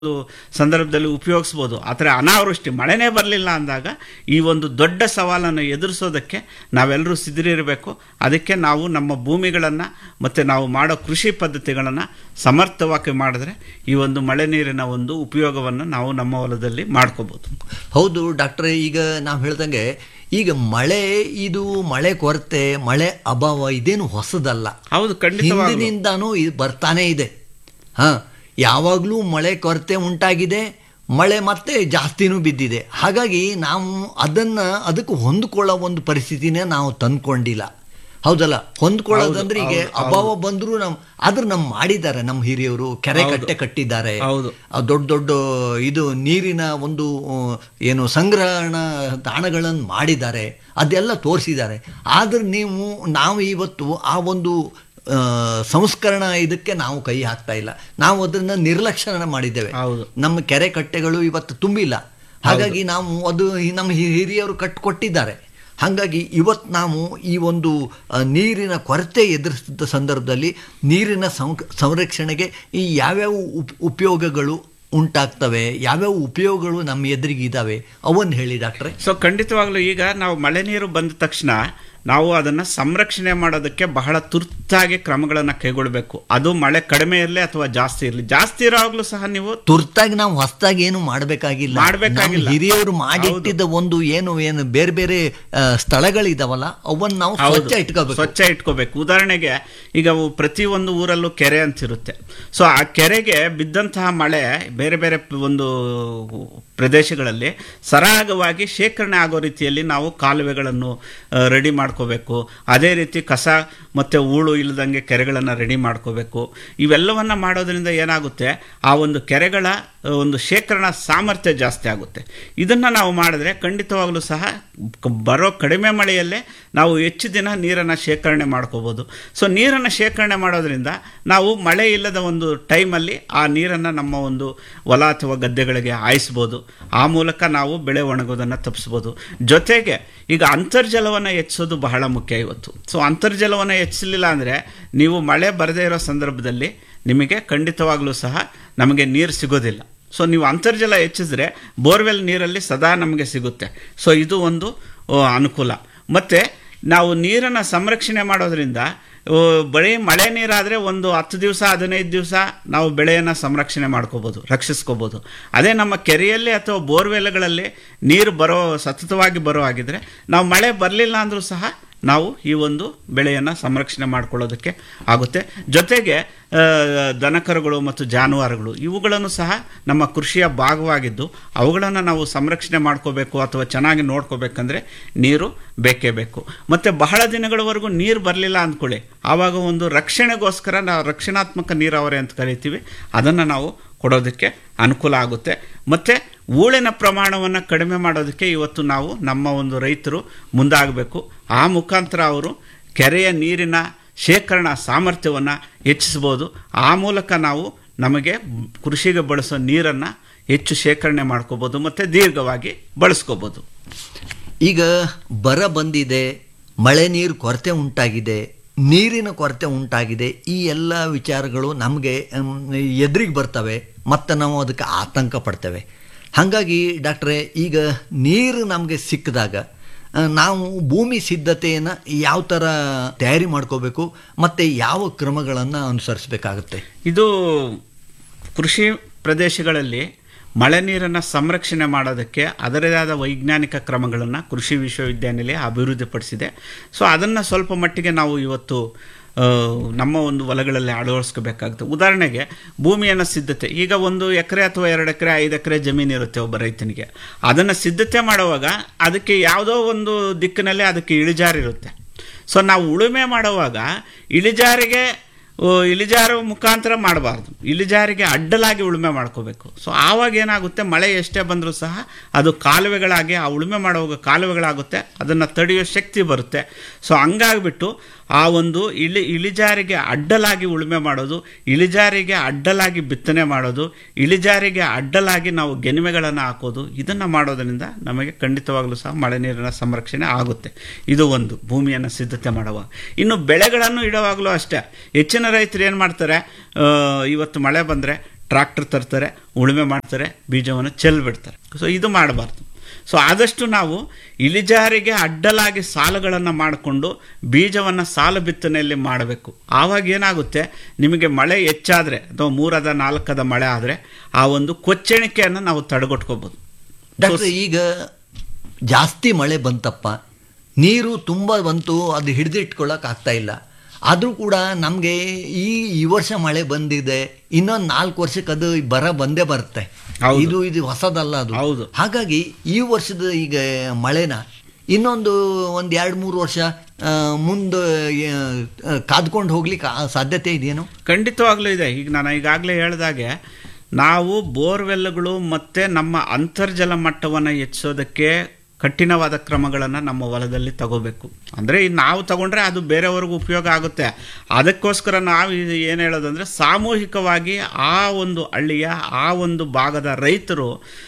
ಒಂದು ಸಂದರ್ಭದಲ್ಲಿ ಉಪಯೋಗಿಸ್ಬೋದು ಆದರೆ ಅನಾವೃಷ್ಟಿ ಮಳೆನೇ ಬರಲಿಲ್ಲ ಅಂದಾಗ ಈ ಒಂದು ದೊಡ್ಡ ಸವಾಲನ್ನು ಎದುರಿಸೋದಕ್ಕೆ ನಾವೆಲ್ಲರೂ ಸಿದ್ಧರಿರಬೇಕು ಅದಕ್ಕೆ ನಾವು ನಮ್ಮ ಭೂಮಿಗಳನ್ನು ಮತ್ತು ನಾವು ಮಾಡೋ ಕೃಷಿ ಪದ್ಧತಿಗಳನ್ನು ಸಮರ್ಥವಾಗಿ ಮಾಡಿದ್ರೆ ಈ ಒಂದು ಮಳೆ ನೀರಿನ ಒಂದು ಉಪಯೋಗವನ್ನು ನಾವು ನಮ್ಮ ಹೊಲದಲ್ಲಿ ಮಾಡ್ಕೋಬೋದು ಹೌದು ಡಾಕ್ಟ್ರೆ ಈಗ ನಾವು ಹೇಳ್ದಂಗೆ ಈಗ ಮಳೆ ಇದು ಮಳೆ ಕೊರತೆ ಮಳೆ ಅಭಾವ ಇದೇನು ಹೊಸದಲ್ಲ ಹೌದು ಖಂಡಿತವಾಗ್ಲೂ ಹಿಂದಿನಿಂದಾನು ಇದು ಬರ್ತಾನೇ ಇದೆ ಹಾ ಯಾವಾಗಲೂ ಮಳೆ ಕೊರತೆ ಉಂಟಾಗಿದೆ ಮಳೆ ಮತ್ತೆ ಜಾಸ್ತಿನೂ ಬಿದ್ದಿದೆ ಹಾಗಾಗಿ ನಾವು ಅದನ್ನ ಅದಕ್ಕೆ ಹೊಂದ್ಕೊಳ್ಳೋ ಒಂದು ಪರಿಸ್ಥಿತಿನೇ ನಾವು ತಂದ್ಕೊಂಡಿಲ್ಲ ಹೌದಲ್ಲ ಹೊಂದ್ಕೊಳ್ಳೋದಂದ್ರೆ ಈಗ ಅಭಾವ ಬಂದರೂ ನಾವು ಆದ್ರೂ ನಮ್ಮ ಮಾಡಿದ್ದಾರೆ ನಮ್ಮ ಹಿರಿಯರು ಕೆರೆ ಕಟ್ಟೆ ಕಟ್ಟಿದ್ದಾರೆ ಹೌದು. ಆ ದೊಡ್ಡ ದೊಡ್ಡ ಇದು ನೀರಿನ ಒಂದು ಆ, ಏನು ಸಂಗ್ರಹಣ ತಾಣಗಳನ್ನು ಮಾಡಿದ್ದಾರೆ ಅದೆಲ್ಲ ತೋರಿಸಿದ್ದಾರೆ ಆದ್ರೆ ನೀವು ನಾವು ಇವತ್ತು ಆ ಒಂದು ಆ, ಸಂಸ್ಕರಣ ಇದಕ್ಕೆ ನಾವು ಕೈ ಹಾಕ್ತಾ ಇಲ್ಲ ನಾವು ಅದನ್ನ ನಿರ್ಲಕ್ಷ್ಯ ಮಾಡಿದ್ದೇವೆ ಹೌದು. ನಮ್ಮ ಕೆರೆ ಕಟ್ಟೆಗಳು ಇವತ್ತು ತುಂಬಿಲ್ಲ ಹಾಗಾಗಿ ನಾವು ಅದು ಈ ನಮ್ಮ ಹಿ- ಹಿರಿಯರು ಕಟ್ಟಿಕೊಟ್ಟಿದ್ದಾರೆ ಹಾಗಾಗಿ ಇವತ್ತು ನಾವು ಈ ಒಂದು ಆ, ನೀರಿನ ಕೊರತೆ ಎದುರಿಸಿದ ಸಂದರ್ಭದಲ್ಲಿ ನೀರಿನ ಸಂ- ಸಂರಕ್ಷಣೆಗೆ ಈ ಯಾವ್ಯಾವ ಉಪ್ ಉಪಯೋಗಗಳು ಉಂಟಾಗ್ತವೆ ಯಾವ್ಯಾವ ಉಪಯೋಗಗಳು ನಮ್ಮ ಎದುರಿಗೆ ಇದ್ದಾವೆ ಅವನ್ನ ಹೇಳಿ ಡಾಕ್ಟ್ರೆ ಸೊ ಖಂಡಿತವಾಗ್ಲೂ ಈಗ ನಾವು ಮಳೆ ನೀರು ಬಂದ ತಕ್ಷಣ ನಾವು ಅದನ್ನು ಸಂರಕ್ಷಣೆ ಮಾಡೋದಕ್ಕೆ ಬಹಳ ತುರ್ತಾಗಿ ಕ್ರಮಗಳನ್ನು ಕೈಗೊಳ್ಳಬೇಕು ಅದು ಮಳೆ ಕಡಿಮೆ ಇರಲಿ ಅಥವಾ ಜಾಸ್ತಿ ಇರಲಿ ಜಾಸ್ತಿ ಇರೋವಾಗಲೂ ಸಹ ನೀವು ತುರ್ತಾಗಿ ನಾವು ಹೊಸದಾಗಿ ಏನು ಮಾಡಬೇಕಾಗಿಲ್ಲ ಮಾಡ್ಬೇಕಾಗಿಲ್ಲ. ನಮ್ಮ ಹಿರಿಯರು ಮಾಡಿಟ್ಟಿದ್ದ ಒಂದು ಏನು ಏನು ಬೇರೆ ಬೇರೆ ಆ, ಸ್ಥಳಗಳಿದಾವಲ್ಲ ಅವನ್ನ ನಾವು ಹೌದು. ಸ್ವಚ್ಛ ಇಟ್ಕೋಬೇಕು ಸ್ವಚ್ಛ ಇಟ್ಕೋಬೇಕು ಉದಾಹರಣೆಗೆ ಈಗ ಅವು ಪ್ರತಿ ಒಂದು ಊರಲ್ಲೂ ಕೆರೆ ಅಂತಿರುತ್ತೆ ಸೊ ಆ ಕೆರೆಗೆ ಬಿದ್ದಂತಹ ಮಳೆ ಬೇರೆ ಬೇರೆ ಪ- ಒಂದು ಪ್ರದೇಶಗಳಲ್ಲಿ ಸರಾಗವಾಗಿ ಶೇಖರಣೆ ಆಗೋ ರೀತಿಯಲ್ಲಿ ನಾವು ಕಾಲುವೆಗಳನ್ನು ರೆಡಿ ಮಾಡ್ಕೋಬೇಕು ಅದೇ ರೀತಿ ಕಸ ಮತ್ತು ಹೂಳು ಇಲ್ಲದಂಗೆ ಕೆರೆಗಳನ್ನು ರೆಡಿ ಮಾಡ್ಕೋಬೇಕು ಇವೆಲ್ಲವನ್ನ ಮಾಡೋದ್ರಿಂದ ಏನಾಗುತ್ತೆ ಆ ಒಂದು ಕೆರೆಗಳ ಆ, ಒಂದು ಶೇಖರಣಾ ಸಾಮರ್ಥ್ಯ ಜಾಸ್ತಿ ಆಗುತ್ತೆ ಇದನ್ನು ನಾವು ಮಾಡಿದ್ರೆ ಖಂಡಿತವಾಗ್ಲೂ ಸಹ ಕ- ಬರೋ ಕಡಿಮೆ ಮಳೆಯಲ್ಲೇ ನಾವು ಹೆಚ್ಚು ದಿನ ನೀರನ್ನು ಶೇಖರಣೆ ಮಾಡ್ಕೋಬೋದು ಸೊ ನೀರನ್ನು ಶೇಖರಣೆ ಮಾಡೋದ್ರಿಂದ ನಾವು ಮಳೆ ಇಲ್ಲದ ಒಂದು ಟೈಮಲ್ಲಿ ಆ ನೀರನ್ನು ನಮ್ಮ ಒಂದು ಹೊಲ ಅಥವಾ ಗದ್ದೆಗಳಿಗೆ ಹಾಯಿಸ್ಬೋದು ಆ ಮೂಲಕ ನಾವು ಬೆಳೆ ಒಣಗೋದನ್ನು ತಪ್ಪಿಸ್ಬೋದು ಜೊತೆಗೆ ಈಗ ಅಂತರ್ಜಲವನ್ನು ಹೆಚ್ಚಿಸೋದು ಬಹಳ ಮುಖ್ಯ ಇವತ್ತು ಸೊ ಅಂತರ್ಜಲವನ್ನು ಹೆಚ್ಚಿಸಲಿಲ್ಲ ಅಂದರೆ ನೀವು ಮಳೆ ಬರದೇ ಇರೋ ಸಂದರ್ಭದಲ್ಲಿ ನಿಮಗೆ ಖಂಡಿತವಾಗ್ಲೂ ಸಹ ನಮಗೆ ನೀರು ಸಿಗೋದಿಲ್ಲ ಸೊ ನೀವು ಅಂತರ್ಜಲ ಹೆಚ್ಚಿಸಿದ್ರೆ ಬೋರ್ವೆಲ್ ನೀರಲ್ಲಿ ಸದಾ ನಮಗೆ ಸಿಗುತ್ತೆ ಸೊ ಇದು ಒಂದು ಆ, ಅನುಕೂಲ ಮತ್ತು ನಾವು ನೀರನ್ನು ಸಂರಕ್ಷಣೆ ಮಾಡೋದ್ರಿಂದ ಆ, ಬರೀ ಮಳೆ ನೀರಾದರೆ ಒಂದು ಹತ್ತು ದಿವಸ ಹದಿನೈದು ದಿವಸ ನಾವು ಬೆಳೆಯನ್ನು ಸಂರಕ್ಷಣೆ ಮಾಡ್ಕೋಬೋದು ರಕ್ಷಿಸ್ಕೋಬೋದು ಅದೇ ನಮ್ಮ ಕೆರೆಯಲ್ಲಿ ಅಥವಾ ಬೋರ್ವೆಲ್ಗಳಲ್ಲಿ ನೀರು ಬರೋ ಸತತವಾಗಿ ಬರೋ ಹಾಗಿದ್ರೆ ನಾವು ಮಳೆ ಬರಲಿಲ್ಲ ಅಂದರೂ ಸಹ ನಾವು ಈ ಒಂದು ಬೆಳೆಯನ್ನು ಸಂರಕ್ಷಣೆ ಮಾಡ್ಕೊಳ್ಳೋದಕ್ಕೆ ಆಗುತ್ತೆ ಜೊತೆಗೆ ಆ, ದನಕರುಗಳು ಮತ್ತು ಜಾನುವಾರುಗಳು ಇವುಗಳನ್ನು ಸಹ ನಮ್ಮ ಕೃಷಿಯ ಭಾಗವಾಗಿದ್ದು ಅವುಗಳನ್ನು ನಾವು ಸಂರಕ್ಷಣೆ ಮಾಡ್ಕೋಬೇಕು ಅಥವಾ ಚೆನ್ನಾಗಿ ನೋಡ್ಕೋಬೇಕಂದ್ರೆ ನೀರು ಬೇಕೇ ಬೇಕು ಮತ್ತು ಬಹಳ ದಿನಗಳವರೆಗೂ ನೀರು ಬರಲಿಲ್ಲ ಅಂದ್ಕೊಳ್ಳಿ ಆವಾಗ ಒಂದು ರಕ್ಷಣೆಗೋಸ್ಕರ ನಾವು ರಕ್ಷಣಾತ್ಮಕ ನೀರಾವರಿ ಅಂತ ಕರಿತೀವಿ ಅದನ್ನು ನಾವು ಕೊಡೋದಕ್ಕೆ ಅನುಕೂಲ ಆಗುತ್ತೆ ಮತ್ತು ಹೂಳಿನ ಪ್ರಮಾಣವನ್ನು ಕಡಿಮೆ ಮಾಡೋದಕ್ಕೆ ಇವತ್ತು ನಾವು ನಮ್ಮ ಒಂದು ರೈತರು ಮುಂದಾಗಬೇಕು ಆ ಮುಖಾಂತರ ಅವರು ಕೆರೆಯ ನೀರಿನ ಶೇಖರಣಾ ಸಾಮರ್ಥ್ಯವನ್ನು ಹೆಚ್ಚಿಸ್ಬೋದು ಆ ಮೂಲಕ ನಾವು ನಮಗೆ ಕೃಷಿಗೆ ಬಳಸೋ ನೀರನ್ನು ಹೆಚ್ಚು ಶೇಖರಣೆ ಮಾಡ್ಕೋಬೋದು ಮತ್ತು ದೀರ್ಘವಾಗಿ ಬಳಸ್ಕೋಬೋದು ಈಗ ಬರ ಬಂದಿದೆ ಮಳೆ ನೀರು ಕೊರತೆ ಉಂಟಾಗಿದೆ ನೀರಿನ ಕೊರತೆ ಉಂಟಾಗಿದೆ ಈ ಎಲ್ಲ ವಿಚಾರಗಳು ನಮಗೆ ಎದುರಿಗೆ ಬರ್ತವೆ ಮತ್ತು ನಾವು ಅದಕ್ಕೆ ಆತಂಕ ಪಡ್ತೇವೆ ಹಾಗಾಗಿ ಡಾಕ್ಟ್ರೆ ಈಗ ನೀರು ನಮಗೆ ಸಿಕ್ಕಿದಾಗ ಆ, ನಾವು ಭೂಮಿ ಸಿದ್ಧತೆಯನ್ನು ಯಾವ ಥರ ತಯಾರಿ ಮಾಡ್ಕೋಬೇಕು ಮತ್ತು ಯಾವ ಕ್ರಮಗಳನ್ನು ಅನುಸರಿಸಬೇಕಾಗುತ್ತೆ ಇದು ಕೃಷಿ ಪ್ರದೇಶಗಳಲ್ಲಿ ಮಳೆ ನೀರನ್ನು ಸಂರಕ್ಷಣೆ ಮಾಡೋದಕ್ಕೆ ಅದರದೇ ಆದ ವೈಜ್ಞಾನಿಕ ಕ್ರಮಗಳನ್ನು ಕೃಷಿ ವಿಶ್ವವಿದ್ಯಾನಿಲಯ ಅಭಿವೃದ್ಧಿಪಡಿಸಿದೆ ಸೊ ಅದನ್ನು ಸ್ವಲ್ಪ ಮಟ್ಟಿಗೆ ನಾವು ಇವತ್ತು ಆ, ನಮ್ಮ ಒಂದು ಹೊಲಗಳಲ್ಲಿ ಅಳವಡಿಸ್ಕೋಬೇಕಾಗುತ್ತೆ ಉದಾಹರಣೆಗೆ ಭೂಮಿಯನ್ನು ಸಿದ್ಧತೆ ಈಗ ಒಂದು ಎಕರೆ ಅಥವಾ ಎರಡು ಎಕರೆ ಐದು ಎಕರೆ ಜಮೀನು ಇರುತ್ತೆ ಒಬ್ಬ ರೈತನಿಗೆ ಅದನ್ನು ಸಿದ್ಧತೆ ಮಾಡುವಾಗ ಅದಕ್ಕೆ ಯಾವುದೋ ಒಂದು ದಿಕ್ಕಿನಲ್ಲಿ ಅದಕ್ಕೆ ಇಳಿಜಾರಿರುತ್ತೆ ಸೊ ನಾವು ಉಳುಮೆ ಮಾಡುವಾಗ ಇಳಿಜಾರಿಗೆ ಓ, ಇಳಿಜಾರು ಮುಖಾಂತರ ಮಾಡಬಾರ್ದು ಇಳಿಜಾರಿಗೆ ಅಡ್ಡಲಾಗಿ ಉಳುಮೆ ಮಾಡ್ಕೋಬೇಕು ಸೊ ಆವಾಗ ಏನಾಗುತ್ತೆ ಮಳೆ ಎಷ್ಟೇ ಬಂದರೂ ಸಹ ಅದು ಕಾಲುವೆಗಳಾಗಿ ಆ ಉಳುಮೆ ಮಾಡುವಾಗ ಕಾಲುವೆಗಳಾಗುತ್ತೆ ಅದನ್ನು ತಡೆಯೋ ಶಕ್ತಿ ಬರುತ್ತೆ ಸೊ ಹಂಗಾಗ್ಬಿಟ್ಟು ಆ ಒಂದು ಇಳಿ ಇಳಿಜಾರಿಗೆ ಅಡ್ಡಲಾಗಿ ಉಳುಮೆ ಮಾಡೋದು ಇಳಿಜಾರಿಗೆ ಅಡ್ಡಲಾಗಿ ಬಿತ್ತನೆ ಮಾಡೋದು ಇಳಿಜಾರಿಗೆ ಅಡ್ಡಲಾಗಿ ನಾವು ಗೆನಿಮೆಗಳನ್ನು ಹಾಕೋದು ಇದನ್ನು ಮಾಡೋದರಿಂದ ನಮಗೆ ಖಂಡಿತವಾಗಲೂ ಸಹ ಮಳೆ ನೀರಿನ ಸಂರಕ್ಷಣೆ ಆಗುತ್ತೆ ಇದು ಒಂದು ಭೂಮಿಯನ್ನು ಸಿದ್ಧತೆ ಮಾಡುವಾಗ ಇನ್ನು ಬೆಳೆಗಳನ್ನು ಇಡುವಾಗಲೂ ಅಷ್ಟೇ ಹೆಚ್ಚಿನ ರೈತರು ಏನು ಮಾಡ್ತಾರೆ ಆ, ಇವತ್ತು ಮಳೆ ಬಂದರೆ ಟ್ರಾಕ್ಟರ್ ತರ್ತಾರೆ ಉಳುಮೆ ಮಾಡ್ತಾರೆ ಬೀಜವನ್ನು ಚೆಲ್ಬಿಡ್ತಾರೆ ಸೊ ಇದು ಮಾಡಬಾರ್ದು ಸೊ ಆದಷ್ಟು ನಾವು ಇಳಿಜಾರಿಗೆ ಅಡ್ಡಲಾಗಿ ಸಾಲುಗಳನ್ನು ಮಾಡಿಕೊಂಡು ಬೀಜವನ್ನು ಸಾಲು ಬಿತ್ತನೆಯಲ್ಲಿ ಮಾಡಬೇಕು ಆವಾಗ ಏನಾಗುತ್ತೆ ನಿಮಗೆ ಮಳೆ ಹೆಚ್ಚಾದರೆ ಅಥವಾ ಮೂರದ ನಾಲ್ಕದ ಮಳೆ ಆದರೆ ಆ ಒಂದು ಕೊಚ್ಚಣಿಕೆಯನ್ನು ನಾವು ತಡೆಗಟ್ಕೋಬೋದು ಡಾಕ್ಟರ್ ಈಗ ಜಾಸ್ತಿ ಮಳೆ ಬಂತಪ್ಪ ನೀರು ತುಂಬ ಬಂತು ಅದು ಹಿಡಿದಿಟ್ಕೊಳ್ಳೋಕೆ ಆಗ್ತಾ ಇಲ್ಲ ಆದರೂ ಕೂಡ ನಮಗೆ ಈ ಈ ವರ್ಷ ಮಳೆ ಬಂದಿದೆ ಇನ್ನೊಂದು ನಾಲ್ಕು ವರ್ಷಕ್ಕೆ ಅದು ಬರ ಬಂದೇ ಬರುತ್ತೆ ಹೌದು. ಇದು ಇದು ಹೊಸದಲ್ಲ ಅದು ಹೌದು. ಹಾಗಾಗಿ ಈ ವರ್ಷದ ಈಗ ಮಳೆನ ಇನ್ನೊಂದು ಒಂದು ಎರಡು ಮೂರು ವರ್ಷ ಆ, ಮುಂದೆ ಆ, ಕಾದ್ಕೊಂಡು ಹೋಗ್ಲಿಕ್ಕೆ ಆ ಸಾಧ್ಯತೆ ಇದೆಯೇನು ಖಂಡಿತವಾಗ್ಲೂ ಇದೆ ಈಗ ನಾನು ಈಗಾಗಲೇ ಹೇಳಿದಾಗೆ ನಾವು ಬೋರ್ವೆಲ್ಗಳು ಮತ್ತು ನಮ್ಮ ಅಂತರ್ಜಲ ಮಟ್ಟವನ್ನು ಹೆಚ್ಚಿಸೋದಕ್ಕೆ ಕಠಿಣವಾದ ಕ್ರಮಗಳನ್ನು ನಮ್ಮ ಹೊಲದಲ್ಲಿ ತಗೋಬೇಕು ಅಂದರೆ ನಾವು ತಗೊಂಡ್ರೆ ಅದು ಬೇರೆಯವ್ರಿಗೂ ಉಪಯೋಗ ಆಗುತ್ತೆ ಅದಕ್ಕೋಸ್ಕರ ನಾವು ಏನು ಹೇಳೋದಂದರೆ ಸಾಮೂಹಿಕವಾಗಿ ಆ ಒಂದು ಹಳ್ಳಿಯ ಆ ಒಂದು ಭಾಗದ ರೈತರು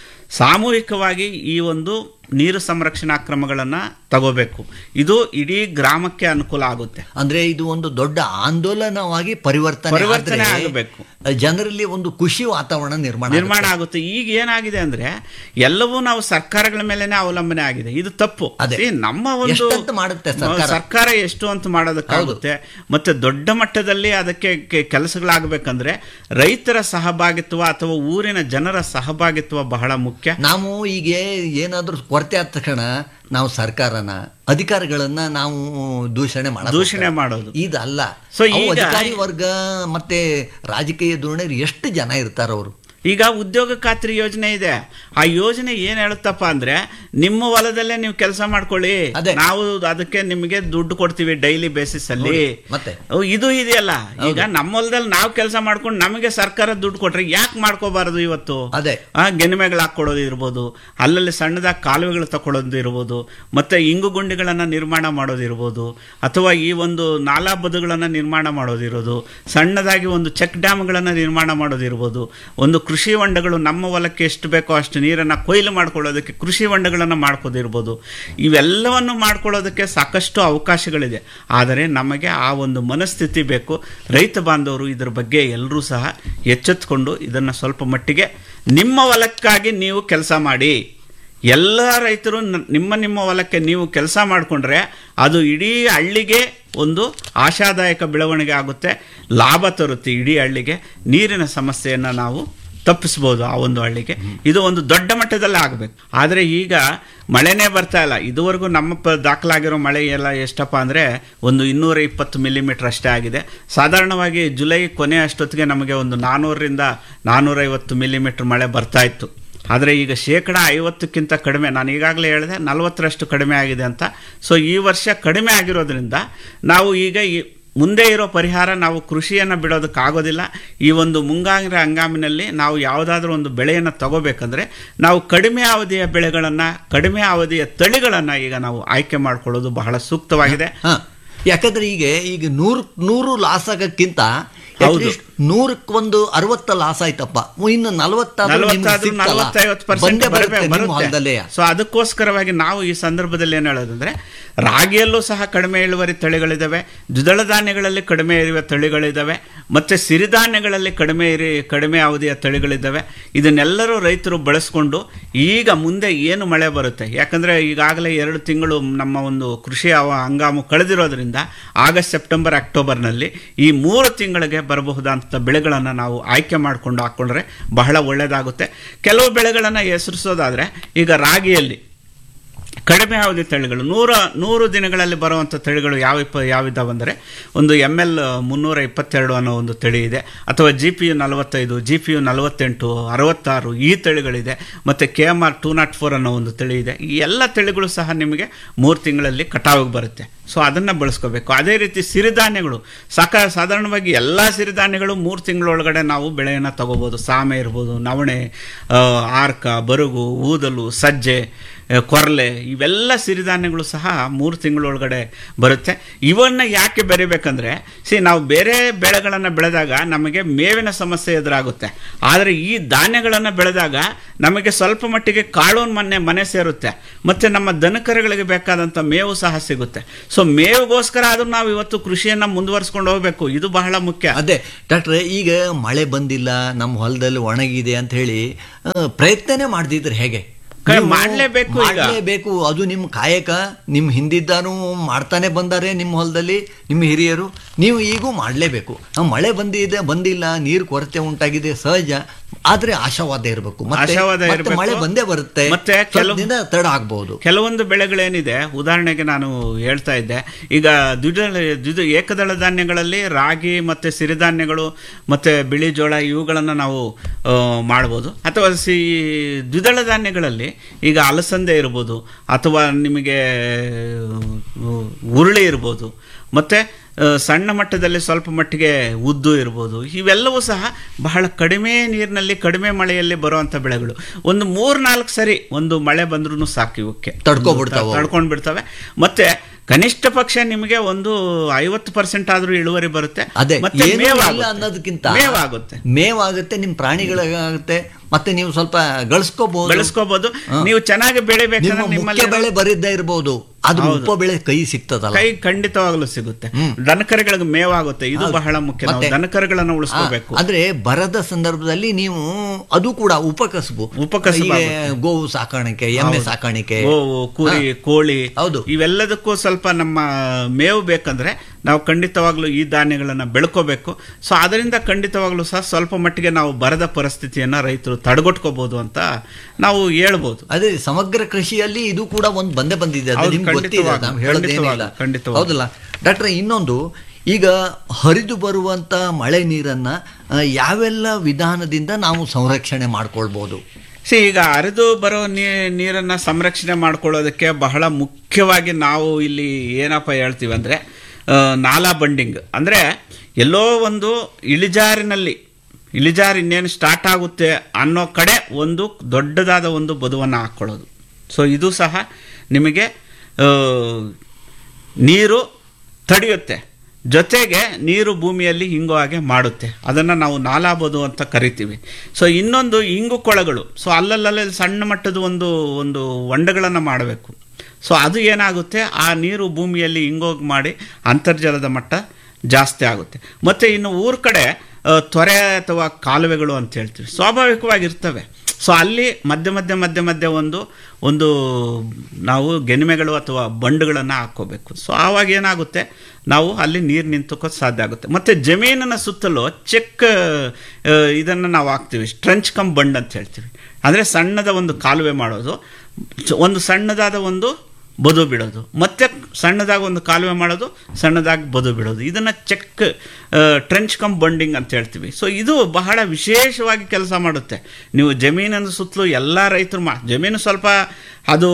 ಸಾಮೂಹಿಕವಾಗಿ ಈ ಒಂದು ನೀರು ಸಂರಕ್ಷಣಾ ಕ್ರಮಗಳನ್ನು ತಗೋಬೇಕು ಇದು ಇಡೀ ಗ್ರಾಮಕ್ಕೆ ಅನುಕೂಲ ಆಗುತ್ತೆ ಅಂದ್ರೆ ಇದು ಒಂದು ದೊಡ್ಡ ಆಂದೋಲನವಾಗಿ ಪರಿವರ್ತನೆ ಪರಿವರ್ತನೆ ಆದ್ರೆ ಆಗಬೇಕು. ಜನರಲ್ಲಿ ಒಂದು ಖುಷಿ ವಾತಾವರಣ ನಿರ್ಮಾಣ ನಿರ್ಮಾಣ ಆಗುತ್ತೆ ಈಗ ಏನಾಗಿದೆ ಅಂದ್ರೆ ಎಲ್ಲವೂ ನಾವು ಸರ್ಕಾರಗಳ ಮೇಲೆನೆ ಅವಲಂಬನೆ ಆಗಿದೆ ಇದು ತಪ್ಪು ಅದೇ. See, ನಮ್ಮ ಒಂದು ಎಷ್ಟಂತ ಮಾಡುತ್ತೆ ಸರ್ಕಾರ? ಸರ್ಕಾರ ಎಷ್ಟು ಅಂತ ಮಾಡೋದಕ್ಕಾಗುತ್ತೆ ಮತ್ತೆ ದೊಡ್ಡ ಮಟ್ಟದಲ್ಲಿ ಅದಕ್ಕೆ ಕೆ- ಕೆಲಸಗಳಾಗಬೇಕಂದ್ರೆ ರೈತರ ಸಹಭಾಗಿತ್ವ ಅಥವಾ ಊರಿನ ಜನರ ಸಹಭಾಗಿತ್ವ ಬಹಳ ಮುಖ್ಯ ನಾವು ಈಗ ಏನಾದ್ರೂ ಕೊರತೆ ಆದ ತಕ್ಷಣ ನಾವು ಸರ್ಕಾರನ ಅಧಿಕಾರಿಗಳನ್ನ ನಾವು ದೂಷಣೆ ಮಾಡ ದೂಷಣೆ ಮಾಡೋದು ಇದಲ್ಲ So ಅವು ಈಗ- ಅಧಿಕಾರಿ ವರ್ಗ ಮತ್ತೆ ರಾಜಕೀಯ ಧೋರಣೆ ಎಷ್ಟು ಜನ ಇರ್ತಾರ ಅವರು ಈಗ ಉದ್ಯೋಗ ಖಾತ್ರಿ ಯೋಜನೆ ಇದೆ ಆ ಯೋಜನೆ ಏನ್ ಹೇಳುತ್ತಪ್ಪ ಅಂದ್ರೆ ನಿಮ್ಮ ಹೊಲದಲ್ಲೇ ನೀವು ಕೆಲಸ ಮಾಡ್ಕೊಳ್ಳಿ ಅದೇ. ನಾವು ಅದಕ್ಕೆ ನಿಮಗೆ ದುಡ್ಡು ಕೊಡ್ತೀವಿ ಡೈಲಿ ಬೇಸಿಸ್ ಅಲ್ಲಿ ಮತ್ತೆ ಓ, ಇದು ಇದೆಯಲ್ಲ ಈಗ ನಮ್ಮ ಹೊಲದಲ್ಲಿ ನಾವು ಕೆಲಸ ಮಾಡ್ಕೊಂಡು ನಮಗೆ ಸರ್ಕಾರ ದುಡ್ಡು ಕೊಟ್ರೆ ಯಾಕೆ ಮಾಡ್ಕೋಬಾರದು ಇವತ್ತು ಅದೇ ಆ ಗೆನಿಮೆಗಳು ಹಾಕೊಳ್ಳೋದು ಇರ್ಬೋದು ಅಲ್ಲಲ್ಲಿ ಸಣ್ಣದಾಗಿ ಕಾಲುವೆಗಳು ತಗೊಳ್ಳೋದು ಇರ್ಬೋದು ಮತ್ತೆ ಇಂಗು ಗುಂಡಿಗಳನ್ನು ನಿರ್ಮಾಣ ಮಾಡೋದಿರ್ಬೋದು ಅಥವಾ ಈ ಒಂದು ನಾಲಾ ಬದುಗಳನ್ನು ನಿರ್ಮಾಣ ಮಾಡೋದಿರೋದು ಸಣ್ಣದಾಗಿ ಒಂದು ಚೆಕ್ ಡ್ಯಾಮ್ಗಳನ್ನು ನಿರ್ಮಾಣ ಮಾಡೋದಿರ್ಬೋದು ಒಂದು ಕೃಷಿ ಹೊಂಡಗಳು ನಮ್ಮ ಹೊಲಕ್ಕೆ ಎಷ್ಟು ಬೇಕೋ ಅಷ್ಟು ನೀರನ್ನು ಕೊಯ್ಲು ಮಾಡ್ಕೊಳ್ಳೋದಕ್ಕೆ ಕೃಷಿ ಹೊಂಡಗಳನ್ನು ಮಾಡ್ಕೋದಿರ್ಬೋದು ಇವೆಲ್ಲವನ್ನು ಮಾಡ್ಕೊಳ್ಳೋದಕ್ಕೆ ಸಾಕಷ್ಟು ಅವಕಾಶಗಳಿದೆ ಆದರೆ ನಮಗೆ ಆ ಒಂದು ಮನಸ್ಥಿತಿ ಬೇಕು ರೈತ ಬಾಂಧವರು ಇದರ ಬಗ್ಗೆ ಎಲ್ಲರೂ ಸಹ ಎಚ್ಚೆತ್ತುಕೊಂಡು ಇದನ್ನು ಸ್ವಲ್ಪ ಮಟ್ಟಿಗೆ ನಿಮ್ಮ ಹೊಲಕ್ಕಾಗಿ ನೀವು ಕೆಲಸ ಮಾಡಿ ಎಲ್ಲ ರೈತರು ನ- ನಿಮ್ಮ ನಿಮ್ಮ ಹೊಲಕ್ಕೆ ನೀವು ಕೆಲಸ ಮಾಡಿಕೊಂಡ್ರೆ ಅದು ಇಡೀ ಹಳ್ಳಿಗೆ ಒಂದು ಆಶಾದಾಯಕ ಬೆಳವಣಿಗೆ ಆಗುತ್ತೆ ಲಾಭ ತರುತ್ತೆ ಇಡೀ ಹಳ್ಳಿಗೆ ನೀರಿನ ಸಮಸ್ಯೆಯನ್ನು ನಾವು ತಪ್ಪಿಸ್ಬೋದು ಆ ಒಂದು ಹಳ್ಳಿಗೆ ಇದು ಒಂದು ದೊಡ್ಡ ಮಟ್ಟದಲ್ಲಿ ಆಗಬೇಕು ಆದರೆ ಈಗ ಮಳೆನೇ ಬರ್ತಾ ಇಲ್ಲ ಇದುವರೆಗೂ ನಮ್ಮ ಪ ದಾಖಲಾಗಿರೋ ಮಳೆ ಎಲ್ಲ ಎಷ್ಟಪ್ಪ ಅಂದರೆ ಒಂದು ಇನ್ನೂರ ಇಪ್ಪತ್ತು ಮಿಲಿಮೀಟರ್ ಅಷ್ಟೇ ಆಗಿದೆ ಸಾಧಾರಣವಾಗಿ ಜುಲೈ ಕೊನೆ ಅಷ್ಟೊತ್ತಿಗೆ ನಮಗೆ ಒಂದು ನಾನ್ನೂರರಿಂದ ನಾನ್ನೂರೈವತ್ತು ಮಿಲಿಮೀಟರ್ ಮಳೆ ಬರ್ತಾ ಇತ್ತು ಆದರೆ ಈಗ ಶೇಕಡ ಐವತ್ತಕ್ಕಿಂತ ಕಡಿಮೆ ನಾನು ಈಗಾಗಲೇ ಹೇಳಿದೆ ನಲವತ್ತರಷ್ಟು ಕಡಿಮೆ ಆಗಿದೆ ಅಂತ ಸೊ ಈ ವರ್ಷ ಕಡಿಮೆ ಆಗಿರೋದ್ರಿಂದ ನಾವು ಈಗ ಈ ಮುಂದೆ ಇರೋ ಪರಿಹಾರ ನಾವು ಕೃಷಿಯನ್ನು ಬಿಡೋದಕ್ಕಾಗೋದಿಲ್ಲ ಈ ಒಂದು ಮುಂಗಾರ ಹಂಗಾಮಿನಲ್ಲಿ ನಾವು ಯಾವುದಾದ್ರೂ ಒಂದು ಬೆಳೆಯನ್ನು ತಗೋಬೇಕಂದ್ರೆ ನಾವು ಕಡಿಮೆ ಅವಧಿಯ ಬೆಳೆಗಳನ್ನು ಕಡಿಮೆ ಅವಧಿಯ ತಳಿಗಳನ್ನು ಈಗ ನಾವು ಆಯ್ಕೆ ಮಾಡ್ಕೊಳ್ಳೋದು ಬಹಳ ಸೂಕ್ತವಾಗಿದೆ ಹ. ಯಾಕಂದ್ರೆ ಈಗ ಈಗ ನೂರು ನೂರು ಲಾಸ್ ಆಗಕ್ಕಿಂತ ಹೌದು. ನೂರಕ್ಕೊಂದು ಅರವತ್ತ ಲಾಸ್ ಆಯ್ತಪ್ಪ ಇನ್ನು ನಲವತ್ತಾದ್ರೂ ನಿಮ್ಗೆ ನಲವತ್ತಾದ್ರೂ ಸಿಕ್ತಲ್ಲ. ನಲವತ್ತೈವತ್ತು ಬಂದೇ ಪರ್ಸೆಂಟ್ ಬರುತ್ತೆ ನಿಮ್ಮ ಹೊಲದಲ್ಲೇ ಸೊ ಅದಕ್ಕೋಸ್ಕರವಾಗಿ ನಾವು ಈ ಸಂದರ್ಭದಲ್ಲಿ ಏನು ಹೇಳೋದಂದ್ರೆ ರಾಗಿಯಲ್ಲೂ ಸಹ ಕಡಿಮೆ ಇಳುವರಿ ತಳಿಗಳಿದ್ದಾವೆ ದ್ವಿದಳ ಧಾನ್ಯಗಳಲ್ಲಿ ಕಡಿಮೆ ಇರುವ ತಳಿಗಳಿದ್ದಾವೆ ಮತ್ತೆ ಸಿರಿಧಾನ್ಯಗಳಲ್ಲಿ ಕಡಿಮೆ ಇರಿ ಕಡಿಮೆ ಅವಧಿಯ ತಳಿಗಳಿದ್ದಾವೆ ಇದನ್ನೆಲ್ಲರೂ ರೈತರು ಬಳಸ್ಕೊಂಡು ಈಗ ಮುಂದೆ ಏನು ಮಳೆ ಬರುತ್ತೆ ಯಾಕಂದ್ರೆ ಈಗಾಗಲೇ ಎರಡು ತಿಂಗಳು ನಮ್ಮ ಒಂದು ಕೃಷಿ ಹವ- ಹಂಗಾಮು ಕಳೆದಿರೋದ್ರಿಂದ ಆಗಸ್ಟ್ ಸೆಪ್ಟೆಂಬರ್ ಅಕ್ಟೋಬರ್ನಲ್ಲಿ ಈ ಮೂರು ತಿಂಗಳಿಗೆ ಬರಬಹುದಂಥ ಬೆಳೆಗಳನ್ನು ನಾವು ಆಯ್ಕೆ ಮಾಡಿಕೊಂಡು ಹಾಕ್ಕೊಂಡ್ರೆ ಬಹಳ ಒಳ್ಳೆಯದಾಗುತ್ತೆ ಕೆಲವು ಬೆಳೆಗಳನ್ನು ಹೆಸರಿಸೋದಾದರೆ ಈಗ ರಾಗಿಯಲ್ಲಿ ಕಡಿಮೆ ಅವಧಿ ತಳಿಗಳು ನೂರ ನೂರು ದಿನಗಳಲ್ಲಿ ಬರುವಂಥ ತಳಿಗಳು ಯಾವ ಇಪ್ಪ ಯಾವಿದ್ದಾವಂದರೆ ಒಂದು ಎಮ್ ಎಲ್ ಮುನ್ನೂರ ಇಪ್ಪತ್ತೆರಡು ಅನ್ನೋ ಒಂದು ತಳಿ ಇದೆ ಅಥವಾ ಜಿ ಪಿ ಯು ನಲವತ್ತೈದು ಜಿ ಪಿ ಯು ನಲವತ್ತೆಂಟು ಅರವತ್ತಾರು ಈ ತಳಿಗಳಿದೆ ಮತ್ತು K M R two nought four ಅನ್ನೋ ಒಂದು ತಳಿ ಇದೆ ಈ ಎಲ್ಲ ತಳಿಗಳು ಸಹ ನಿಮಗೆ ಮೂರು ತಿಂಗಳಲ್ಲಿ ಕಟಾವಿಗೆ ಬರುತ್ತೆ ಸೊ ಅದನ್ನು ಬಳಸ್ಕೋಬೇಕು ಅದೇ ರೀತಿ ಸಿರಿಧಾನ್ಯಗಳು ಸಾಕ ಸಾಧಾರಣವಾಗಿ ಎಲ್ಲ ಸಿರಿಧಾನ್ಯಗಳು ಮೂರು ತಿಂಗಳೊಳಗಡೆ ನಾವು ಬೆಳೆಯನ್ನು ತಗೋಬೋದು ಸಾಮೆ ಇರ್ಬೋದು ನವಣೆ ಆ, ಆರ್ಕ ಬರುಗು ಊದಲು ಸಜ್ಜೆ ಆ, ಕೊರ್ಲೆ ಇವೆಲ್ಲ ಸಿರಿಧಾನ್ಯಗಳು ಸಹ ಮೂರು ತಿಂಗಳೊಳಗಡೆ ಬರುತ್ತೆ ಇವನ್ನ ಯಾಕೆ ಬೆರಿಬೇಕಂದ್ರೆ ಸಿ ನಾವು ಬೇರೆ ಬೆಳೆಗಳನ್ನು ಬೆಳೆದಾಗ ನಮಗೆ ಮೇವಿನ ಸಮಸ್ಯೆ ಎದುರಾಗುತ್ತೆ ಆದರೆ ಈ ಧಾನ್ಯಗಳನ್ನು ಬೆಳೆದಾಗ ನಮಗೆ ಸ್ವಲ್ಪ ಮಟ್ಟಿಗೆ ಕಾಳೂನ್ ಮನೆ ಮನೆ ಸೇರುತ್ತೆ ಮತ್ತೆ ನಮ್ಮ ದನಕರುಗಳಿಗೆ ಬೇಕಾದಂಥ ಮೇವು ಸಹ ಸಿಗುತ್ತೆ ಸೊ ಮೇವಿಗೋಸ್ಕರ ಆದ್ರೂ ನಾವು ಇವತ್ತು ಕೃಷಿಯನ್ನ ಮುಂದುವರಿಸ್ಕೊಂಡು ಹೋಗ್ಬೇಕು ಇದು ಬಹಳ ಮುಖ್ಯ ಅದೇ ಡಾಕ್ಟ್ರೆ ಈಗ ಮಳೆ ಬಂದಿಲ್ಲ ನಮ್ಮ ಹೊಲದಲ್ಲಿ ಒಣಗಿದೆ ಅಂತ ಹೇಳಿ ಆ, ಪ್ರಯತ್ನನೇ ಮಾಡ್ದಿದ್ರೆ ಹೇಗೆ ಕ- ನೀವು ಮಾಡ್ಲೇಬೇಕು ಈಗ. ಮಾಡ್ಲೇಬೇಕು ಅದು ನಿಮ್ಮ ಕಾಯಕ ನಿಮ್ಮ ಹಿಂದಿದ್ದಾನು ಮಾಡ್ತಾನೆ ಬಂದಾರೆ ನಿಮ್ಮ ಹೊಲದಲ್ಲಿ ನಿಮ್ಮ ಹಿರಿಯರು ನೀವು ಈಗೂ ಮಾಡಲೇಬೇಕು ಮಳೆ ಬಂದಿದೆ ಬಂದಿಲ್ಲ ನೀರು ಕೊರತೆ ಉಂಟಾಗಿದೆ ಸಹಜ ಆದ್ರೆ ಆಶಾವಾದ ಇರಬೇಕು ಮತ್ತೆ ಆಶಾವಾದ ಮತ್ತೆ ಇರ್ಬೇಕು. ಮಳೆ ಬಂದೇ ಬರುತ್ತೆ ಮತ್ತೆ ಸ್ವಲ್ಪ ಕೆಲವು- ದಿನ ತಡ ಆಗ್ಬಹುದು ಕೆಲವೊಂದು ಬೆಳೆಗಳೇನಿದೆ ಉದಾಹರಣೆಗೆ ನಾನು ಹೇಳ್ತಾ ಇದ್ದೆ ಈಗ ದ್ವಿದಳ ದ್ವಿದ ಏಕದಳ ಧಾನ್ಯಗಳಲ್ಲಿ ರಾಗಿ ಮತ್ತೆ ಸಿರಿಧಾನ್ಯಗಳು ಮತ್ತೆ ಬಿಳಿ ಜೋಳ ಇವುಗಳನ್ನು ನಾವು ಆ, ಮಾಡ್ಬೋದು ಅಥವಾ ಸಿ ದ್ವಿದಳ ಧಾನ್ಯಗಳಲ್ಲಿ ಈಗ ಅಲಸಂದೆ ಇರ್ಬೋದು ಅಥವಾ ನಿಮಗೆ ಆ, ಉರುಳಿ ಇರ್ಬೋದು ಮತ್ತೆ ಆ, ಸಣ್ಣ ಮಟ್ಟದಲ್ಲಿ ಸ್ವಲ್ಪ ಮಟ್ಟಿಗೆ ಉದ್ದು ಇರ್ಬೋದು ಇವೆಲ್ಲವೂ ಸಹ ಬಹಳ ಕಡಿಮೆ ನೀರಿನಲ್ಲಿ ಕಡಿಮೆ ಮಳೆಯಲ್ಲಿ ಬರುವಂಥ ಬೆಳೆಗಳು ಒಂದು ಮೂರ್ ನಾಲ್ಕು ಸರಿ ಒಂದು ಮಳೆ ಬಂದ್ರೂ ಸಾಕು ಇವಕ್ಕೆ ತಡ್ಕೊಬಿಡ್ತಾವೆ ಅವು. ತಡ್ಕೊಂಡು ಬಿಡ್ತವೆ ಮತ್ತೆ ಕನಿಷ್ಠ ಪಕ್ಷ ನಿಮಗೆ ಒಂದು ಐವತ್ತು ಪರ್ಸೆಂಟ್ ಆದ್ರೂ ಇಳುವರಿ ಬರುತ್ತೆ ಅದೇ ಮತ್ತೆ ಏನೂ ಮೇವಾಗುತ್ತೆ. ಇಲ್ಲ ಅನ್ನೋದಕ್ಕಿಂತ ಮೇವಾಗುತ್ತೆ ಮೇವಾಗುತ್ತೆ ನಿಮ್ಮ ಪ್ರಾಣಿಗಳಿಗಾಗುತ್ತೆ ಮತ್ತೆ ನೀವು ಸ್ವಲ್ಪ ಗಳಿಸ್ಕೋಬಹುದು ಬೆಳೆಸ್ಕೋಬಹುದು ನೀವು ಚೆನ್ನಾಗಿ ನಿಮ್ಮ ಬೆಳಿಬೇಕಂದ್ರೆ ಮುಖ್ಯ ನಿಮ್ಮಲ್ಲಿ ಬೆಳೆ ಬರಿದ್ದೇ ಇರಬಹುದು ಅದು ಉಪ ಬೆಳೆ ಕೈ ಸಿಗ್ತದಲ್ಲ ಕೈ ಖಂಡಿತವಾಗ್ಲೂ ಸಿಗುತ್ತೆ ದನಕರುಗಳಿಗೆ ಮೇವಾಗುತ್ತೆ ಇದು ಬಹಳ ಮುಖ್ಯ ನಾವು ಮತ್ತೆ- ದನಕರುಗಳನ್ನ ಉಳಿಸ್ಕೋಬೇಕು ಆದ್ರೆ ಬರದ ಸಂದರ್ಭದಲ್ಲಿ ನೀವು ಅದು ಕೂಡ ಉಪಕಸಬು ಉಪಕಸಬು ಈಗ ಗೋವು ಸಾಕಾಣಿಕೆ ಎಮ್ಮೆ ಸಾಕಾಣಿಕೆ ಗೋವು ಕುರಿ ಕೋಳಿ ಹೌದು. ಇವೆಲ್ಲದಕ್ಕೂ ಸ್ವಲ್ಪ ನಮ್ಮ ಮೇವು ಬೇಕಂದ್ರೆ ನಾವು ಖಂಡಿತವಾಗ್ಲೂ ಈ ಧಾನ್ಯಗಳನ್ನ ಬೆಳ್ಕೋಬೇಕು ಸೊ ಅದರಿಂದ ಖಂಡಿತವಾಗ್ಲೂ ಸಹ ಸ್ವಲ್ಪ ಮಟ್ಟಿಗೆ ನಾವು ಬರದ ಪರಿಸ್ಥಿತಿಯನ್ನ ರೈತರು ತಡೆಗಟ್ಕೋಬಹುದು ಅಂತ ನಾವು ಹೇಳ್ಬೋದು ಅದೇ ಸಮಗ್ರ ಕೃಷಿಯಲ್ಲಿ ಇದು ಕೂಡ ಒಂದು ಬಂದೇ ಬಂದಿದೆ ಅದು ಹೌದು, ನಿಮ್ಗೆ ಗೊತ್ತಿದೆ ಖಂಡಿತವಾಗಿ, ನಾವು ಹೇಳೋದೇನಿಲ್ಲ ಖಂಡಿತವಾಗಿ, ಖಂಡಿತವಾಗಿ. ಹೌದಲ್ಲ ಡಾಕ್ಟ್ರೆ ಇನ್ನೊಂದು ಈಗ ಹರಿದು ಬರುವಂತ ಮಳೆ ನೀರನ್ನ ಆ, ಯಾವೆಲ್ಲ ವಿಧಾನದಿಂದ ನಾವು ಸಂರಕ್ಷಣೆ ಮಾಡ್ಕೊಳ್ಬಹುದು ಸಿ ಈಗ ಹರಿದು ಬರೋ ನೀ ನೀರನ್ನ ಸಂರಕ್ಷಣೆ ಮಾಡ್ಕೊಳ್ಳೋದಕ್ಕೆ ಬಹಳ ಮುಖ್ಯವಾಗಿ ನಾವು ಇಲ್ಲಿ ಏನಪ್ಪ ಹೇಳ್ತೀವಿ ಅಂದ್ರೆ ಆ, ನಾಲಾ ಬಂಡಿಂಗ್ ಅಂದ್ರೆ ಎಲ್ಲೋ ಒಂದು ಇಳಿಜಾರಿನಲ್ಲಿ ಇಳಿಜಾರು ಇನ್ನೇನು ಸ್ಟಾರ್ಟ್ ಆಗುತ್ತೆ ಅನ್ನೋ ಕಡೆ ಒಂದು ದೊಡ್ಡದಾದ ಒಂದು ಬದುವನ್ನು ಹಾಕ್ಕೊಳ್ಳೋದು ಸೊ ಇದು ಸಹ ನಿಮಗೆ ಆ, ನೀರು ತಡೆಯುತ್ತೆ ಜೊತೆಗೆ ನೀರು ಭೂಮಿಯಲ್ಲಿ ಹಿಂಗೋ ಹಾಗೆ ಮಾಡುತ್ತೆ ಅದನ್ನು ನಾವು ನಾಲಾಬದು ಅಂತ ಕರಿತೀವಿ ಸೊ ಇನ್ನೊಂದು ಇಂಗು ಕೊಳಗಳು ಸೊ ಅಲ್ಲಲ್ಲೇ ಸಣ್ಣ ಮಟ್ಟದ ಒಂದು ಒಂದು ಹೊಂಡಗಳನ್ನು ಮಾಡಬೇಕು ಸೊ ಅದು ಏನಾಗುತ್ತೆ ಆ ನೀರು ಭೂಮಿಯಲ್ಲಿ ಹಿಂಗೋಗಿ ಮಾಡಿ ಅಂತರ್ಜಲದ ಮಟ್ಟ ಜಾಸ್ತಿ ಆಗುತ್ತೆ ಮತ್ತು ಇನ್ನು ಊರ ಕಡೆ ಆ, ತೊರೆ ಅಥವಾ ಕಾಲುವೆಗಳು ಅಂತ ಹೇಳ್ತೀವಿ ಸ್ವಾಭಾವಿಕವಾಗಿ ಇರ್ತವೆ ಸೊ ಅಲ್ಲಿ ಮಧ್ಯ ಮಧ್ಯ ಮಧ್ಯ ಮಧ್ಯ ಒಂದು ಒಂದು ನಾವು ಗೆನಿಮೆಗಳು ಅಥವಾ ಬಂಡುಗಳನ್ನು ಹಾಕ್ಕೋಬೇಕು ಸೊ ಆವಾಗ ಏನಾಗುತ್ತೆ ನಾವು ಅಲ್ಲಿ ನೀರು ನಿಂತುಕೋದು ಸಾಧ್ಯ ಆಗುತ್ತೆ ಮತ್ತು ಜಮೀನಿನ ಸುತ್ತಲೂ ಚೆಕ್ ಇದನ್ನು ನಾವು ಹಾಕ್ತೀವಿ ಸ್ಟ್ರೆಂಚ್ ಕಮ್ ಬಂಡ್ ಅಂತ ಹೇಳ್ತೀವಿ ಅಂದರೆ ಸಣ್ಣದ ಒಂದು ಕಾಲುವೆ ಮಾಡೋದು ಚ- ಒಂದು ಸಣ್ಣದಾದ ಒಂದು ಬದು ಬಿಡೋದು ಮತ್ತೆ ಸಣ್ಣದಾಗಿ ಒಂದು ಕಾಲುವೆ ಮಾಡೋದು ಸಣ್ಣದಾಗಿ ಬದು ಬಿಡೋದು ಇದನ್ನು ಚೆಕ್ ಟ್ರೆಂಚ್ ಕಮ್ ಬಂಡಿಂಗ್ ಅಂತ ಹೇಳ್ತೀವಿ ಸೊ ಇದು ಬಹಳ ವಿಶೇಷವಾಗಿ ಕೆಲಸ ಮಾಡುತ್ತೆ ನೀವು ಜಮೀನಿನ ಸುತ್ತಲೂ ಎಲ್ಲ ರೈತರು ಮಾ ಜಮೀನು ಸ್ವಲ್ಪ ಅದು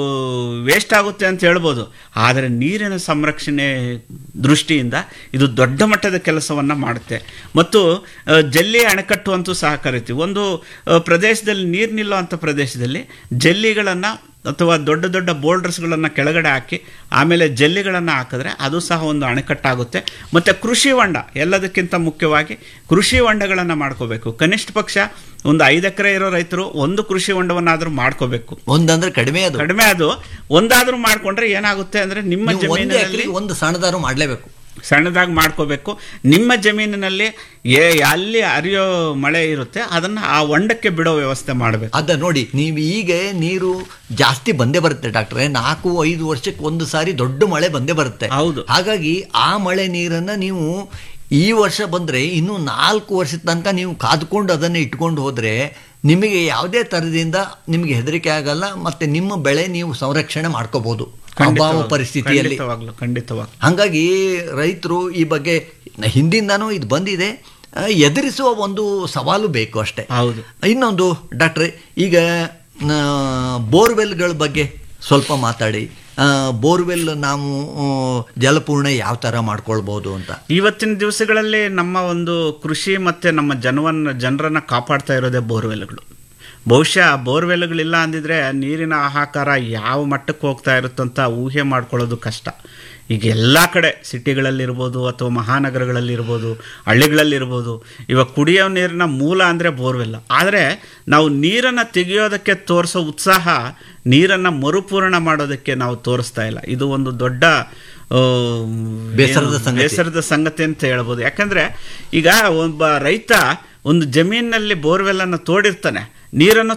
ವೇಸ್ಟ್ ಆಗುತ್ತೆ ಅಂತ ಹೇಳ್ಬೋದು ಆದರೆ ನೀರಿನ ಸಂರಕ್ಷಣೆ ದೃಷ್ಟಿಯಿಂದ ಇದು ದೊಡ್ಡ ಮಟ್ಟದ ಕೆಲಸವನ್ನು ಮಾಡುತ್ತೆ ಮತ್ತು ಆ, ಜಲ್ಲಿ ಅಣೆಕಟ್ಟು ಅಂತೂ ಸಹ ಕರಿತೀವಿ ಒಂದು ಆ, ಪ್ರದೇಶದಲ್ಲಿ ನೀರು ನಿಲ್ಲುವಂಥ ಪ್ರದೇಶದಲ್ಲಿ ಜಲ್ಲಿಗಳನ್ನು ಅಥವಾ ದೊಡ್ಡ ದೊಡ್ಡ ಬೋಲ್ಡರ್ಸ್ಗಳನ್ನು ಕೆಳಗಡೆ ಹಾಕಿ ಆಮೇಲೆ ಜಲ್ಲಿಗಳನ್ನು ಹಾಕಿದ್ರೆ ಅದು ಸಹ ಒಂದು ಅಣೆಕಟ್ಟಾಗುತ್ತೆ ಮತ್ತು ಕೃಷಿ ಹೊಂಡ ಎಲ್ಲದಕ್ಕಿಂತ ಮುಖ್ಯವಾಗಿ ಕೃಷಿ ಹೊಂಡಗಳನ್ನು ಮಾಡ್ಕೋಬೇಕು ಕನಿಷ್ಠ ಪಕ್ಷ ಒಂದು ಐದು ಎಕರೆ ಇರೋ ರೈತರು ಒಂದು ಕೃಷಿ ಹೊಂಡವನ್ನಾದರೂ ಮಾಡ್ಕೋಬೇಕು ಒಂದಂದ್ರೆ ಕಡಿಮೆ ಅದು ಕಡಿಮೆ ಅದು ಒಂದಾದ್ರೂ ಮಾಡ್ಕೊಂಡ್ರೆ ಏನಾಗುತ್ತೆ ಅಂದ್ರೆ ನಿಮ್ಮ ನೀವು ಒಂದು ಜಮೀನಿನಲ್ಲಿ ಎಕರೆಗೆ ಒಂದು ಸಣ್ಣದಾರು ಮಾಡ್ಲೇಬೇಕು ಸಣ್ಣದಾಗಿ ಮಾಡ್ಕೋಬೇಕು ನಿಮ್ಮ ಜಮೀನಿನಲ್ಲಿ ಏ ಅಲ್ಲಿ ಹರಿಯೋ ಮಳೆ ಇರುತ್ತೆ ಅದನ್ನ ಆ ಹೊಂಡಕ್ಕೆ ಬಿಡೋ ವ್ಯವಸ್ಥೆ ಮಾಡಬೇಕು ಅದ ನೋಡಿ ನೀವು ಈಗ ನೀರು ಜಾಸ್ತಿ ಬಂದೇ ಬರುತ್ತೆ ಡಾಕ್ಟ್ರೆ ನಾಲ್ಕು ಐದು ವರ್ಷಕ್ಕೆ ಒಂದು ಸಾರಿ ದೊಡ್ಡ ಮಳೆ ಬಂದೇ ಬರುತ್ತೆ ಹೌದು. ಹಾಗಾಗಿ ಆ ಮಳೆ ನೀರನ್ನ ನೀವು ಈ ವರ್ಷ ಬಂದ್ರೆ ಇನ್ನು ನಾಲ್ಕು ವರ್ಷದ ತನಕ ನೀವು ಕಾದ್ಕೊಂಡು ಅದನ್ನ ಇಟ್ಕೊಂಡು ಹೋದ್ರೆ ನಿಮಗೆ ಯಾವುದೇ ತರದಿಂದ ನಿಮಗೆ ಹೆದರಿಕೆ ಆಗಲ್ಲ ಮತ್ತೆ ನಿಮ್ಮ ಬೆಳೆ ನೀವು ಸಂರಕ್ಷಣೆ ಮಾಡ್ಕೋಬಹುದು ಅಭಾವ ಪರಿಸ್ಥಿತಿಯಲ್ಲಿ ಖಂಡಿತವಾಗ್ಲು ಖಂಡಿತವಾಗ್ಲು ಹಾಗಾಗಿ ರೈತರು ಈ ಬಗ್ಗೆ ಹಿಂದಿಂದನೂ ಇದು ಬಂದಿದೆ ಆ, ಎದುರಿಸುವ ಒಂದು ಸವಾಲು ಬೇಕು ಅಷ್ಟೇ ಹೌದು ಇನ್ನೊಂದು ಡಾಕ್ಟ್ರೆ ಈಗ ಆ, ಬೋರ್ವೆಲ್ಗಳ ಬಗ್ಗೆ ಸ್ವಲ್ಪ ಮಾತಾಡಿ ಆ, ಬೋರ್ವೆಲ್ ನಾವು ಆ, ಜಲಪೂರ್ಣ ಯಾವ ಥರ ಮಾಡ್ಕೊಳ್ಬೋದು ಅಂತ ಇವತ್ತಿನ ದಿವಸಗಳಲ್ಲಿ ನಮ್ಮ ಒಂದು ಕೃಷಿ ಮತ್ತೆ ನಮ್ಮ ಜನವನ್ನ ಜನರನ್ನ ಕಾಪಾಡ್ತಾ ಇರೋದೇ ಬೋರ್ವೆಲ್ಗಳು ಬಹುಶಃ ಬೋರ್ವೆಲ್ಗಳಿಲ್ಲ ಅಂದಿದ್ರೆ ನೀರಿನ ಹಾಹಾಕಾರ ಯಾವ ಮಟ್ಟಕ್ಕೆ ಹೋಗ್ತಾ ಇರುತ್ತಂತ ಊಹೆ ಮಾಡ್ಕೊಳ್ಳೋದು ಕಷ್ಟ ಈಗ ಎಲ್ಲ ಕಡೆ ಸಿಟಿಗಳಲ್ಲಿರ್ಬೋದು ಅಥವಾ ಮಹಾನಗರಗಳಲ್ಲಿರ್ಬೋದು ಹಳ್ಳಿಗಳಲ್ಲಿರ್ಬೋದು ಇವಾಗ ಕುಡಿಯೋ ನೀರಿನ ಮೂಲ ಅಂದರೆ ಬೋರ್ವೆಲ್ ಆದರೆ ನಾವು ನೀರನ್ನು ತೆಗೆಯೋದಕ್ಕೆ ತೋರಿಸೋ ಉತ್ಸಾಹ ನೀರನ್ನು ಮರುಪೂರಣ ಮಾಡೋದಕ್ಕೆ ನಾವು ತೋರಿಸ್ತಾ ಇಲ್ಲ ಇದು ಒಂದು ದೊಡ್ಡ ಆ, ಬೇಸರದ ಏನು, ಸಂಗತಿ. ಬೇಸರದ ಸಂಗತಿ ಅಂತ ಹೇಳ್ಬೋದು ಯಾಕಂದ್ರೆ ಈಗ ಒಬ್ಬ ರೈತ ಒಂದು ಜಮೀನಿನಲ್ಲಿ ಬೋರ್ವೆಲ್ ಅನ್ನು ತೋಡಿರ್ತಾನೆ ನೀರನ್ನು